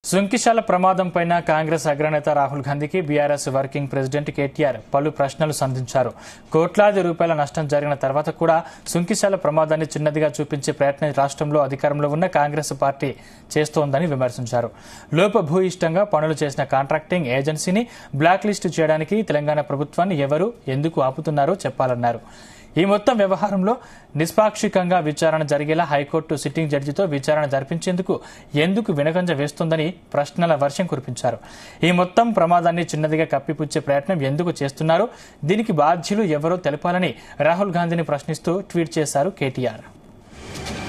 సుంకిశాల ప్రమాదంపైన కాంగ్రెస్ అగ్రనేత రాహుల్ గాంధీకి BRS working president KTR పలు ప్రశ్నలు సంధించారు కోట్లాది రూపాయల నష్టం జరిగిన తర్వాత కూడా సుంకిశాల ప్రమాదాన్ని చిన్నదిగా చూపించే ప్రయత్నం రాష్ట్రంలో అధికారంలో ఉన్న కాంగ్రెస్ పార్టీ చేస్తోందని విమర్శించారు లోపభూయిష్టంగా పనులు చేసిన కాంట్రాక్టింగ్ ఏజెన్సీని బ్లాక్ లిస్టు చేయడానికి తెలంగాణ ప్రభుత్వాన్ని ఎవరు ఎందుకు ఆపుతున్నారో చెప్పాలన్నారు ఈ మొత్తం వ్యవహారంలో నిష్పాక్షికంగా విచారణ జరిగేలా హైకోర్టు సిట్టింగ్ జడ్జితో విచారణ జరిపించేందుకు ఎందుకు వినగంజ వేస్తోందని ప్రశ్నల వర్షం కురిపించారు ఈ మొత్తం ప్రమాదాన్ని చిన్నదిగా కప్పిపుచ్చే ప్రయత్నం ఎందుకు చేస్తున్నారు దీనికి బాధ్యులు ఎవరో తెలపాలని రాహుల్ గాంధీని ప్రశ్నిస్తూ ట్వీట్ చేశారు కేటీఆర్